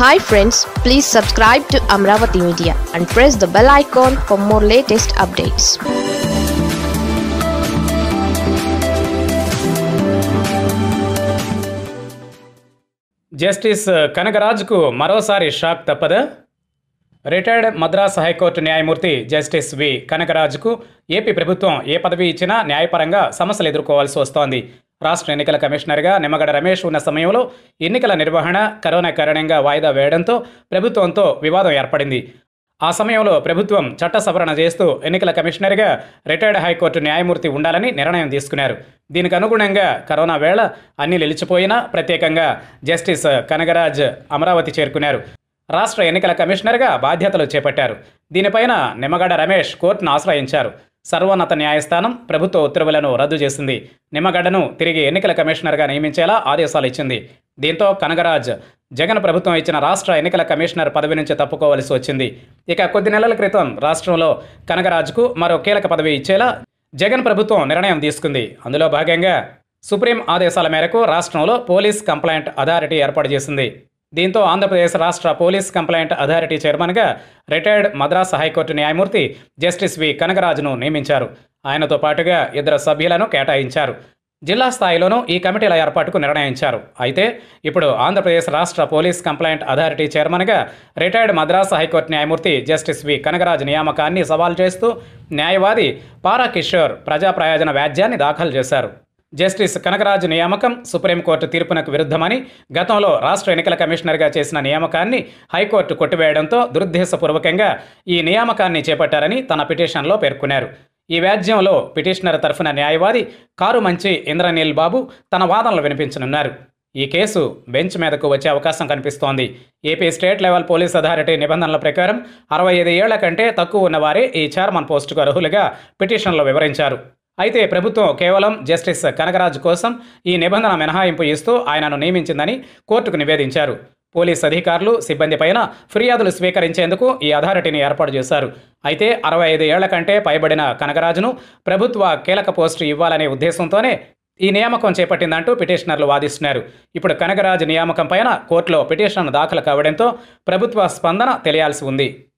hi friends please subscribe to Amaravati media and press the bell icon for more latest updates justice కనగరాజ్కు మరోసారి shock తప్పదా retired Madras high court న్యాయమూర్తి justice V కనకరాజుకు AP ప్రభుత్వం ఏ పదవి ఇచ్చినా న్యాయపరంగా సమస్యలు ఎదుర్కోవాల్సి వస్తోంది రాష్ట్ర ఎన్నికల కమిషనర్గా నిమ్మగడ రమేష్ ఉన్న సమయంలో ఎన్నికల నిర్వహణ కరోనా కారణంగా వాయిదా వేయడంతో ప్రభుత్వంతో వివాదం ఏర్పడింది ఆ సమయంలో ప్రభుత్వం చట్ట సవరణ చేస్తూ ఎన్నికల కమిషనర్గా రిటైర్డ్ హైకోర్టు న్యాయమూర్తి ఉండాలని నిర్ణయం తీసుకున్నారు దీనికి అనుగుణంగా కరోనా వేళ అన్ని నిలిచిపోయినా ప్రత్యేకంగా జస్టిస్ కనగరాజ్ అమరావతి చేరుకున్నారు రాష్ట్ర ఎన్నికల కమిషనర్గా బాధ్యతలు చేపట్టారు దీనిపైన నిమ్మగడ్డ రమేష్ కోర్టును ఆశ్రయించారు సర్వోన్నత న్యాయస్థానం ప్రభుత్వ ఉత్తర్వులను రద్దు చేసింది నిమ్మగడ్డను తిరిగి ఎన్నికల కమిషనర్గా నియమించేలా ఆదేశాలు ఇచ్చింది దీంతో కనగరాజ్ జగన్ ప్రభుత్వం ఇచ్చిన రాష్ట్ర ఎన్నికల కమిషనర్ పదవి నుంచి తప్పుకోవలసి వచ్చింది ఇక కొద్ది నెలల క్రితం రాష్ట్రంలో కనగరాజ్కు మరో కీలక పదవి ఇచ్చేలా జగన్ ప్రభుత్వం నిర్ణయం తీసుకుంది అందులో భాగంగా సుప్రీం ఆదేశాల మేరకు రాష్ట్రంలో పోలీస్ కంప్లైంట్ అథారిటీ ఏర్పాటు చేసింది దీంతో ఆంధ్రప్రదేశ్ రాష్ట్ర పోలీస్ కంప్లైంట్ అథారిటీ చైర్మన్గా రిటైర్డ్ మద్రాస్ హైకోర్టు న్యాయమూర్తి జస్టిస్ వి కనగరాజును నియమించారు ఆయనతో పాటుగా ఇద్దరు సభ్యులను కేటాయించారు జిల్లా స్థాయిలోనూ ఈ కమిటీల ఏర్పాటుకు నిర్ణయించారు అయితే ఇప్పుడు ఆంధ్రప్రదేశ్ రాష్ట్ర పోలీస్ కంప్లైంట్ అథారిటీ చైర్మన్గా రిటైర్డ్ మద్రాస్ హైకోర్టు న్యాయమూర్తి జస్టిస్ వి కనగరాజ్ నియామకాన్ని సవాల్ చేస్తూ న్యాయవాది పారా కిషోర్ ప్రజా ప్రయోజన వ్యాజ్యాన్ని దాఖలు చేశారు జస్టిస్ కనకరాజు నియామకం సుప్రీంకోర్టు తీర్పునకు విరుద్ధమని గతంలో రాష్ట్ర ఎన్నికల కమిషనర్గా చేసిన నియామకాన్ని హైకోర్టు కొట్టివేయడంతో దురుద్దేశపూర్వకంగా ఈ నియామకాన్ని చేపట్టారని తన పిటిషన్లో పేర్కొన్నారు ఈ వ్యాజ్యంలో పిటిషనర్ తరఫున న్యాయవాది కారు మంచి ఇంద్రనీల్ బాబు తన వాదనలు వినిపించనున్నారు ఈ కేసు బెంచ్ మీదకు వచ్చే అవకాశం కనిపిస్తోంది AP state level police authority నిబంధనల ప్రకారం అరవై ఐదు ఏళ్ల కంటే తక్కువ ఉన్నవారే ఈ చైర్మన్ పోస్టుకు అర్హులుగా పిటిషన్లో వివరించారు అయితే ప్రభుత్వం కేవలం జస్టిస్ కనకరాజు కోసం ఈ నిబంధన మినహాయింపు ఇస్తూ ఆయనను నియమించిందని కోర్టుకు నివేదించారు పోలీస్ అధికారులు సిబ్బంది పైన ఫిర్యాదులు స్వీకరించేందుకు ఈ అథారిటీని ఏర్పాటు చేశారు అయితే అరవై ఐదు ఏళ్ల కంటే పైబడిన కనకరాజును ప్రభుత్వ కీలక పోస్టు ఇవ్వాలనే ఉద్దేశంతోనే ఈ నియామకం చేపట్టిందంటూ పిటిషనర్లు వాదిస్తున్నారు ఇప్పుడు కనకరాజు నియామకం పైన కోర్టులో పిటిషన్ దాఖలు కావడంతో ప్రభుత్వ స్పందన తెలియాల్సి ఉంది